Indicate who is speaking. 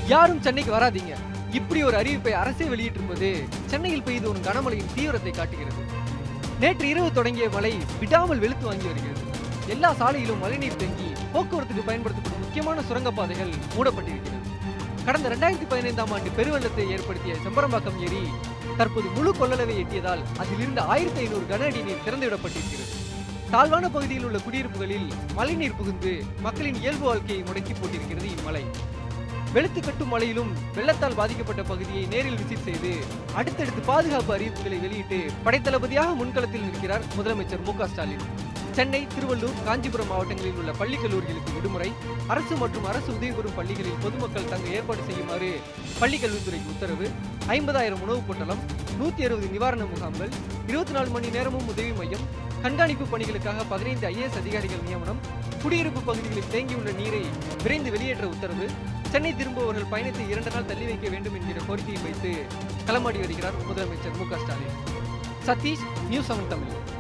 Speaker 1: யாரும் சென்னைக்கு வராதீங்க இப்படி ஒரு அறிவிப்பை அரசே வெளியிட்டிருப்பது சென்னையில் பெய்து வரும் கனமழையின் தீவிரத்தை காட்டுகிறது நேற்று இரவு தொடங்கிய மழை விடாமல் வெளுத்து வாங்கி வருகிறது எல்லா சாலையிலும் மழைநீர் தேங்கி போக்குவரத்துக்கு பயன்படுத்தப்படும் முக்கியமான சுரங்கப்பாதைகள் மூடப்பட்டிருக்கிறது கடந்த ரெண்டாயிரத்தி பதினைந்தாம் ஆண்டு பெருவெள்ளத்தை ஏற்படுத்திய செம்பரம்பாக்கம் ஏரி தற்போது முழு கொள்ளளவை எட்டியதால் அதில் இருந்த ஆயிரத்தி ஐநூறு கன அடி நீர் திறந்துவிடப்பட்டிருக்கிறது தாழ்வான பகுதியில் உள்ள குடியிருப்புகளில் மழைநீர் புகுந்து மக்களின் இயல்பு வாழ்க்கையை முடக்கி போட்டிருக்கிறது இம்மழை வெளுத்து கட்டும் மழையிலும் வெள்ளத்தால் பாதிக்கப்பட்ட பகுதியை நேரில் விசிட் செய்து அடுத்தடுத்து பாதுகாப்பு அறிவிப்புகளை வெளியிட்டு படைத்தளபதியாக முன்களத்தில் நிற்கிறார் முதலமைச்சர் மு க ஸ்டாலின் சென்னை திருவள்ளூர் காஞ்சிபுரம் மாவட்டங்களில் உள்ள பள்ளி கல்லூரிகளுக்கு விடுமுறை அரசு மற்றும் அரசு உதவி பெறும் பள்ளிகளில் பொதுமக்கள் தங்க ஏற்பாடு செய்யுமாறு பள்ளி கல்வித்துறைக்கு உத்தரவு ஐம்பதாயிரம் உணவுப் பொட்டலம் நூத்தி அறுபது நிவாரண முகாம்கள் இருபத்தி நாலு மணி நேரமும் உதவி மையம் கண்காணிப்பு பணிகளுக்காக பதினைந்து ஐஏஎஸ் அதிகாரிகள் நியமனம் குடியிருப்பு பகுதிகளில் தேங்கியுள்ள நீரை விரைந்து வெளியேற்ற உத்தரவு சென்னை திரும்புபவர்கள் பயணத்தை இரண்டு நாள் தள்ளி வைக்க வேண்டும் என்கிற கோரிக்கையை வைத்து களமாடி வருகிறார் முதலமைச்சர் மு க ஸ்டாலின் சதீஷ் நியூஸ் செவன் தமிழ்